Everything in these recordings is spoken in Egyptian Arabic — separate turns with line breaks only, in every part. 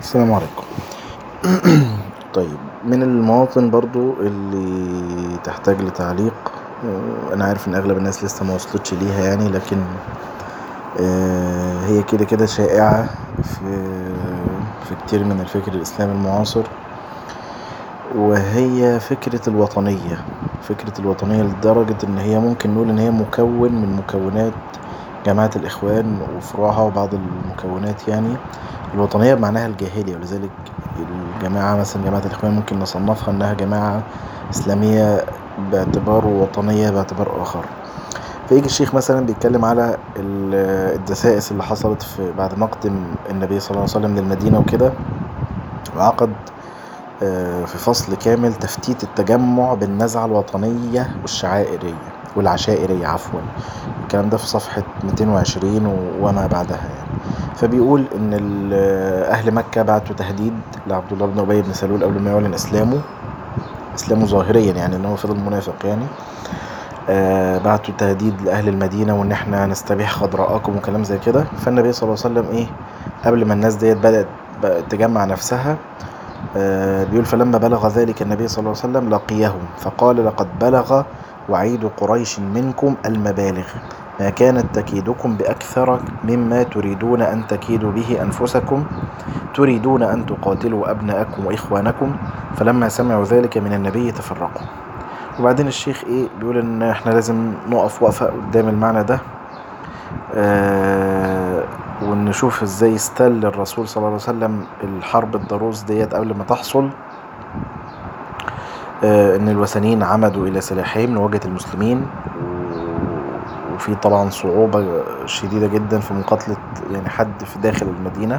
السلام عليكم طيب من المواطن برضو اللي تحتاج لتعليق انا عارف ان اغلب الناس لسه ما وصلتش ليها يعني لكن هي كده كده شائعة في في كتير من الفكر الاسلامي المعاصر وهي فكرة الوطنية فكرة الوطنية لدرجة ان هي ممكن نقول ان هي مكون من مكونات جماعة الاخوان وفروعها وبعض المكونات يعني الوطنية بمعناها الجاهلي ولذلك الجماعة مثلا جماعة الإخوان ممكن نصنفها إنها جماعة إسلامية باعتبار وطنية باعتبار آخر فيجي الشيخ مثلا بيتكلم على الدسائس اللي حصلت في بعد مقدم النبي صلى الله عليه وسلم للمدينة وكده وعقد في فصل كامل تفتيت التجمع بالنزعة الوطنية والشعائرية والعشائرية عفوا الكلام ده في صفحة 220 وما بعدها يعني فبيقول ان اهل مكة بعتوا تهديد لعبد الله بن ابي بن سلول قبل ما يعلن اسلامه اسلامه ظاهريا يعني ان هو فضل منافق يعني آه بعتوا تهديد لاهل المدينة وان احنا نستبيح خضراءكم وكلام زي كده فالنبي صلى الله عليه وسلم ايه قبل ما الناس ديت بدأت تجمع نفسها آه بيقول فلما بلغ ذلك النبي صلى الله عليه وسلم لقيهم فقال لقد بلغ وعيد قريش منكم المبالغ ما كانت تكيدكم بأكثر مما تريدون أن تكيدوا به أنفسكم تريدون أن تقاتلوا أبناءكم وإخوانكم فلما سمعوا ذلك من النبي تفرقوا وبعدين الشيخ إيه بيقول إن إحنا لازم نقف وقفة قدام المعنى ده آه ونشوف إزاي استل الرسول صلى الله عليه وسلم الحرب الضروس ديت قبل ما تحصل آه إن الوثنيين عمدوا إلى سلاحهم لمواجهة المسلمين وفي طبعا صعوبة شديدة جدا في مقاتلة يعني حد في داخل المدينة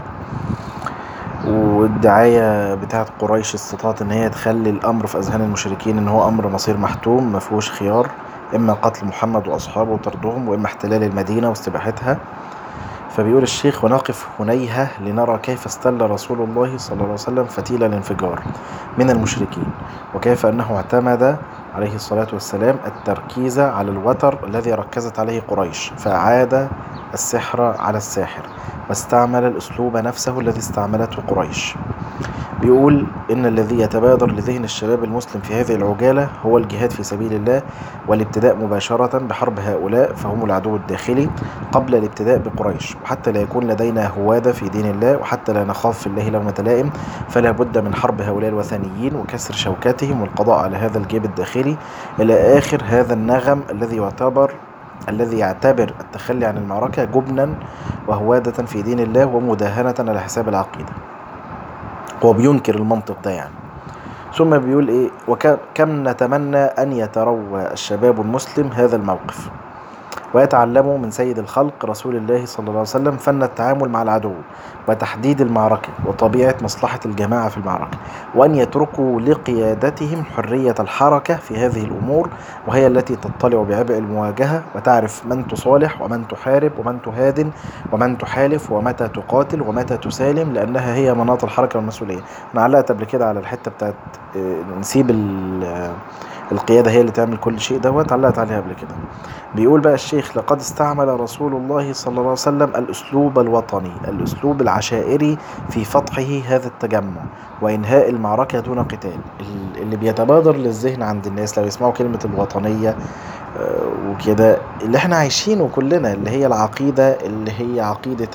والدعاية بتاعت قريش استطاعت ان هي تخلي الامر في اذهان المشركين ان هو امر مصير محتوم مفهوش خيار اما قتل محمد واصحابه وطردهم واما احتلال المدينة واستباحتها فبيقول الشيخ ونقف هنيهة لنرى كيف استل رسول الله صلى الله عليه وسلم فتيل الانفجار من المشركين وكيف أنه اعتمد عليه الصلاة والسلام التركيز على الوتر الذي ركزت عليه قريش فأعاد السحر على الساحر واستعمل الأسلوب نفسه الذي استعملته قريش بيقول إن الذي يتبادر لذهن الشباب المسلم في هذه العجالة هو الجهاد في سبيل الله والابتداء مباشرة بحرب هؤلاء فهم العدو الداخلي قبل الابتداء بقريش وحتى لا يكون لدينا هوادة في دين الله وحتى لا نخاف في الله لومة لائم فلا بد من حرب هؤلاء الوثنيين وكسر شوكاتهم والقضاء على هذا الجيب الداخلي إلى آخر هذا النغم الذي يعتبر الذي يعتبر التخلي عن المعركة جبنا وهوادة في دين الله ومداهنة على حساب العقيدة هو بينكر المنطق ده يعني ثم بيقول ايه وكم نتمنى ان يتروى الشباب المسلم هذا الموقف ويتعلموا من سيد الخلق رسول الله صلى الله عليه وسلم فن التعامل مع العدو وتحديد المعركة وطبيعة مصلحة الجماعة في المعركة وأن يتركوا لقيادتهم حرية الحركة في هذه الأمور وهي التي تطلع بعبء المواجهة وتعرف من تصالح ومن تحارب ومن تهادن ومن تحالف ومتى تقاتل ومتى تسالم لأنها هي مناط الحركة والمسؤولية أنا علقت قبل كده على الحتة بتاعت نسيب القيادة هي اللي تعمل كل شيء دوت علقت عليها قبل كده بيقول بقى الشيخ لقد استعمل رسول الله صلى الله عليه وسلم الأسلوب الوطني الأسلوب العشائري في فتحه هذا التجمع وإنهاء المعركة دون قتال اللي بيتبادر للذهن عند الناس لو يسمعوا كلمة الوطنية وكده اللي احنا عايشينه كلنا اللي هي العقيدة اللي هي عقيدة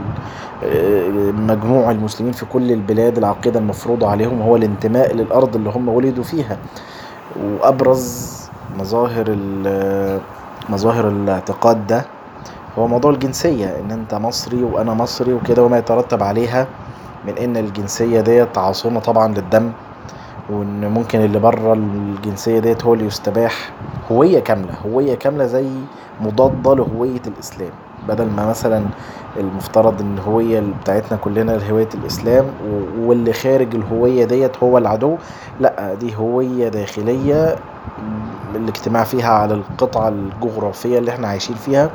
مجموع المسلمين في كل البلاد العقيدة المفروضة عليهم هو الانتماء للأرض اللي هم ولدوا فيها وابرز مظاهر مظاهر الاعتقاد ده هو موضوع الجنسية ان انت مصري وانا مصري وكده وما يترتب عليها من ان الجنسية ديت عاصمة طبعا للدم وان ممكن اللي بره الجنسية ديت هو اللي يستباح هوية كاملة هوية كاملة زي مضادة لهوية الاسلام بدل ما مثلا المفترض ان الهوية بتاعتنا كلنا هوية الاسلام واللي خارج الهوية ديت هو العدو لا دي هوية داخلية الاجتماع فيها على القطعة الجغرافية اللي احنا عايشين فيها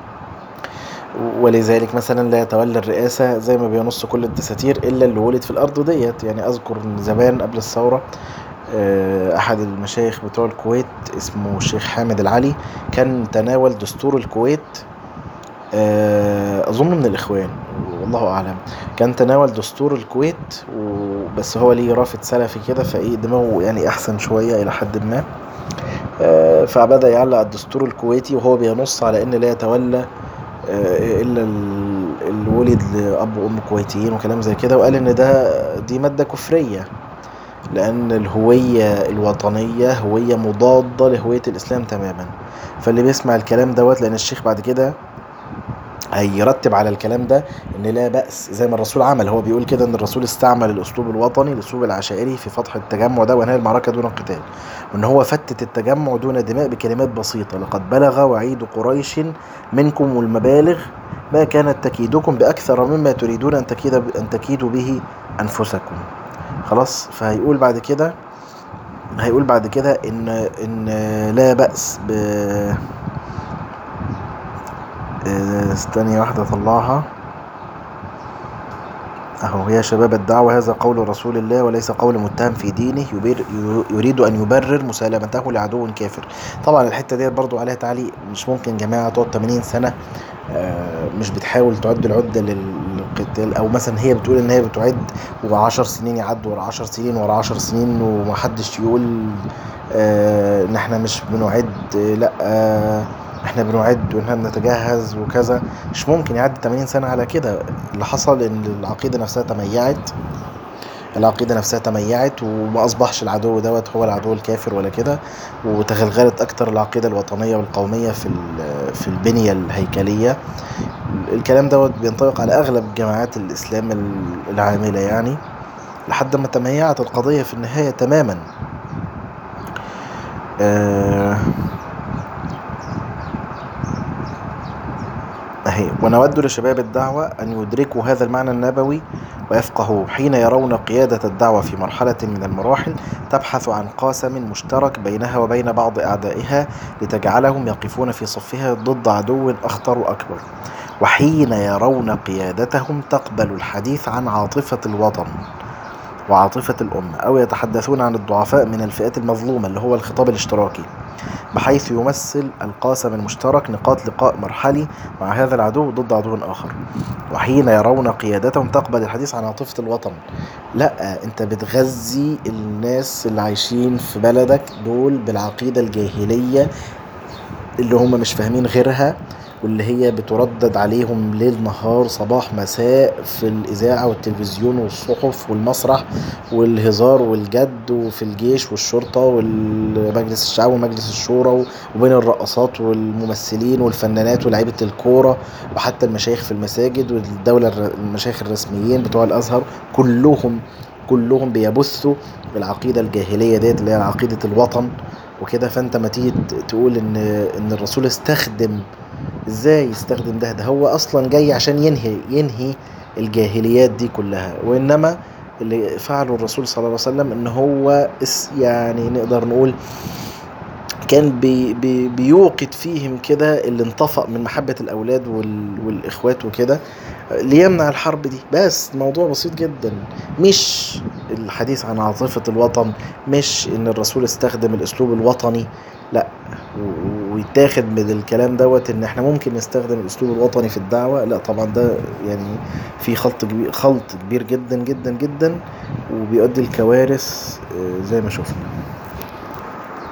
ولذلك مثلا لا يتولى الرئاسة زي ما بينص كل الدساتير إلا اللي ولد في الأرض ديت يعني أذكر زمان قبل الثورة أحد المشايخ بتوع الكويت اسمه الشيخ حامد العلي كان تناول دستور الكويت أظن من الإخوان والله اعلم كان تناول دستور الكويت وبس هو ليه رافد سلفي كده فايه دماغه يعني احسن شويه الى حد ما آه، فبدا يعلق الدستور الكويتي وهو بينص على ان لا يتولى آه، الا ال- اللي ولد لاب وام كويتيين وكلام زي كده وقال ان ده دي ماده كفريه لان الهويه الوطنيه هويه مضاده لهويه الاسلام تماما فاللي بيسمع الكلام دوت لان الشيخ بعد كده هيرتب على الكلام ده ان لا بأس زي ما الرسول عمل هو بيقول كده ان الرسول استعمل الاسلوب الوطني الاسلوب العشائري في فتح التجمع ده وانهاء المعركه دون قتال وان هو فتت التجمع دون دماء بكلمات بسيطه لقد بلغ وعيد قريش منكم المبالغ ما كانت تكيدكم باكثر مما تريدون ان تكيد ان تكيدوا به انفسكم خلاص فهيقول بعد كده هيقول بعد كده ان ان لا بأس ب آه، استني واحدة اطلعها اهو يا شباب الدعوة هذا قول رسول الله وليس قول متهم في دينه يبير يريد ان يبرر مسالمته لعدو كافر طبعا الحتة ديت برضو عليها تعليق مش ممكن جماعة تقعد 80 سنة آه، مش بتحاول تعد العدة للقتال او مثلا هي بتقول ان هي بتعد وعشر سنين يعدوا ورا عشر سنين ورا عشر سنين ومحدش يقول آه، ان احنا مش بنعد آه، لا آه، احنا بنعد وان احنا بنتجهز وكذا مش ممكن يعدي 80 سنة على كده اللي حصل ان العقيدة نفسها تميعت العقيدة نفسها تميعت وما أصبحش العدو دوت هو العدو الكافر ولا كده وتغلغلت أكتر العقيدة الوطنية والقومية في ال- في البنية الهيكلية الكلام دوت بينطبق على أغلب جماعات الإسلام ال- العاملة يعني لحد ما تميعت القضية في النهاية تماما آه أهي ونود لشباب الدعوة أن يدركوا هذا المعنى النبوي ويفقهوا حين يرون قيادة الدعوة في مرحلة من المراحل تبحث عن قاسم مشترك بينها وبين بعض أعدائها لتجعلهم يقفون في صفها ضد عدو أخطر وأكبر وحين يرون قيادتهم تقبل الحديث عن عاطفة الوطن وعاطفة الأمة أو يتحدثون عن الضعفاء من الفئات المظلومة اللي هو الخطاب الاشتراكي بحيث يمثل القاسم المشترك نقاط لقاء مرحلي مع هذا العدو ضد عدو آخر وحين يرون قيادتهم تقبل الحديث عن عاطفة الوطن لا انت بتغذي الناس اللي عايشين في بلدك دول بالعقيدة الجاهلية اللي هم مش فاهمين غيرها واللي هي بتردد عليهم ليل نهار صباح مساء في الإذاعة والتلفزيون والصحف والمسرح والهزار والجد وفي الجيش والشرطة والمجلس الشعب ومجلس الشورى وبين الرقصات والممثلين والفنانات ولاعيبة الكورة وحتى المشايخ في المساجد والدولة الر- المشايخ الرسميين بتوع الأزهر كلهم كلهم بيبثوا العقيدة الجاهلية ديت اللي هي عقيدة الوطن وكده فانت ما تيجي ت- تقول ان ان الرسول استخدم ازاي يستخدم ده ده هو اصلا جاي عشان ينهي ينهي الجاهليات دي كلها وانما اللي فعله الرسول صلى الله عليه وسلم ان هو اس يعني نقدر نقول كان بي بي بيوقد فيهم كده اللي انطفأ من محبة الأولاد وال والإخوات وكده ليمنع الحرب دي بس الموضوع بسيط جدا مش الحديث عن عاطفة الوطن مش إن الرسول استخدم الأسلوب الوطني لا و- ويتاخد من الكلام دوت ان احنا ممكن نستخدم الاسلوب الوطني في الدعوة لا طبعا ده يعني في خلط كبير خلط كبير جدا جدا جدا وبيؤدي لكوارث آه، زي ما شفنا